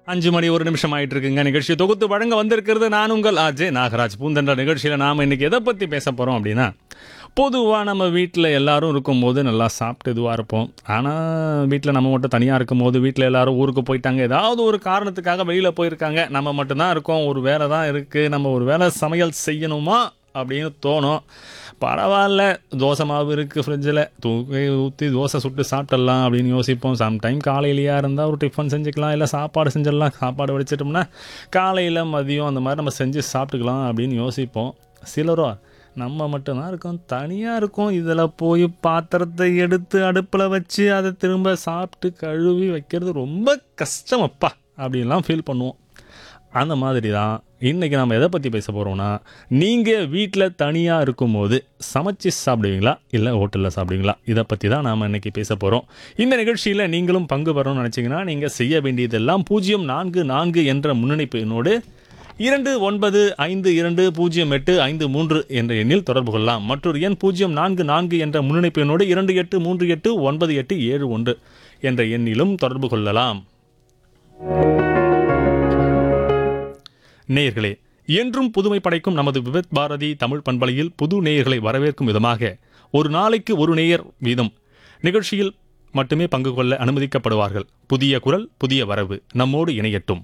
அஞ்சு மணி ஒரு நிமிஷம் ஆயிட்டு இருக்குங்க நிகழ்ச்சி தொகுத்து வழங்க வந்திருக்கிறது நான் உங்கள் ஆஜே நாகராஜ் பூந்தென்ற நிகழ்ச்சியில் நாம் இன்னைக்கு எதை பற்றி பேச போகிறோம் அப்படின்னா பொதுவாக நம்ம வீட்டில் எல்லாரும் இருக்கும்போது நல்லா சாப்பிட்டு இதுவாக இருப்போம் ஆனால் வீட்டில் நம்ம மட்டும் தனியாக இருக்கும்போது வீட்டில் எல்லாரும் ஊருக்கு போயிட்டாங்க ஏதாவது ஒரு காரணத்துக்காக வெளியில் போயிருக்காங்க நம்ம மட்டும்தான் இருக்கோம் ஒரு வேலை தான் இருக்குது நம்ம ஒரு வேலை சமையல் செய்யணுமா அப்படின்னு தோணும் பரவாயில்ல தோசை மாவு இருக்குது ஃப்ரிட்ஜில் தூக்கி ஊற்றி தோசை சுட்டு சாப்பிட்டுடலாம் அப்படின்னு யோசிப்போம் சம்டைம் காலையிலையா இருந்தால் ஒரு டிஃபன் செஞ்சுக்கலாம் இல்லை சாப்பாடு செஞ்சிடலாம் சாப்பாடு வடிச்சிட்டோம்னா காலையில் மதியம் அந்த மாதிரி நம்ம செஞ்சு சாப்பிட்டுக்கலாம் அப்படின்னு யோசிப்போம் சிலரோ நம்ம மட்டும்தான் இருக்கோம் தனியாக இருக்கோம் இதில் போய் பாத்திரத்தை எடுத்து அடுப்பில் வச்சு அதை திரும்ப சாப்பிட்டு கழுவி வைக்கிறது ரொம்ப கஷ்டம் அப்பா அப்படின்லாம் ஃபீல் பண்ணுவோம் அந்த மாதிரி தான் இன்றைக்கி நம்ம எதை பற்றி பேச போகிறோம்னா நீங்கள் வீட்டில் தனியாக இருக்கும்போது சமைச்சு சாப்பிடுவீங்களா இல்லை ஹோட்டலில் சாப்பிடுவீங்களா இதை பற்றி தான் நாம் இன்றைக்கி பேச போகிறோம் இந்த நிகழ்ச்சியில் நீங்களும் பங்கு பெறணும்னு நினச்சிங்கன்னா நீங்கள் செய்ய வேண்டியதெல்லாம் பூஜ்ஜியம் நான்கு நான்கு என்ற முன்னணிப்பு எண்ணோடு இரண்டு ஒன்பது ஐந்து இரண்டு பூஜ்ஜியம் எட்டு ஐந்து மூன்று என்ற எண்ணில் தொடர்பு கொள்ளலாம் மற்றொரு எண் பூஜ்ஜியம் நான்கு நான்கு என்ற முன்னணிப்பு எண்ணோடு இரண்டு எட்டு மூன்று எட்டு ஒன்பது எட்டு ஏழு ஒன்று என்ற எண்ணிலும் தொடர்பு கொள்ளலாம் நேயர்களே என்றும் புதுமை படைக்கும் நமது விபத் பாரதி தமிழ் பண்பலையில் புது நேயர்களை வரவேற்கும் விதமாக ஒரு நாளைக்கு ஒரு நேயர் வீதம் நிகழ்ச்சியில் மட்டுமே பங்கு கொள்ள அனுமதிக்கப்படுவார்கள் புதிய குரல் புதிய வரவு நம்மோடு இணையட்டும்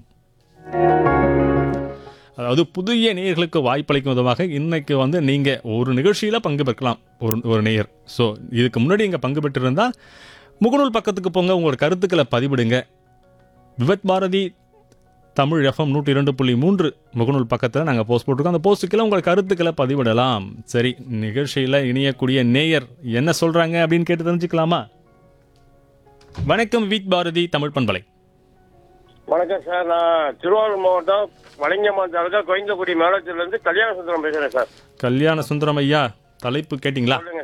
அதாவது புதிய நேயர்களுக்கு வாய்ப்பளிக்கும் விதமாக இன்னைக்கு வந்து நீங்கள் ஒரு நிகழ்ச்சியில் பங்கு பெறலாம் ஒரு ஒரு நேயர் ஸோ இதுக்கு முன்னாடி இங்கே பங்கு பெற்றிருந்தால் முகநூல் பக்கத்துக்கு போங்க உங்களோட கருத்துக்களை பதிவிடுங்க விவத் பாரதி தமிழ் எஃப்எம் நூற்றி இரண்டு புள்ளி மூன்று முகநூல் பக்கத்தில் நாங்கள் போஸ்ட் போட்டிருக்கோம் அந்த போஸ்ட்டுக்கெல்லாம் உங்கள் கருத்துக்களை பதிவிடலாம் சரி நிகழ்ச்சியில் இணையக்கூடிய நேயர் என்ன சொல்கிறாங்க அப்படின்னு கேட்டு தெரிஞ்சுக்கலாமா வணக்கம் வித் பாரதி தமிழ் பண்பலை வணக்கம் சார் நான் திருவாரூர் மாவட்டம் வலிங்கம்மான் தாலுக்கா கோயந்தக்குடி மேலத்திலிருந்து கல்யாண சுந்தரம் பேசுறேன் சார் கல்யாண சுந்தரம் ஐயா தலைப்பு கேட்டிங்களா சொல்லுங்க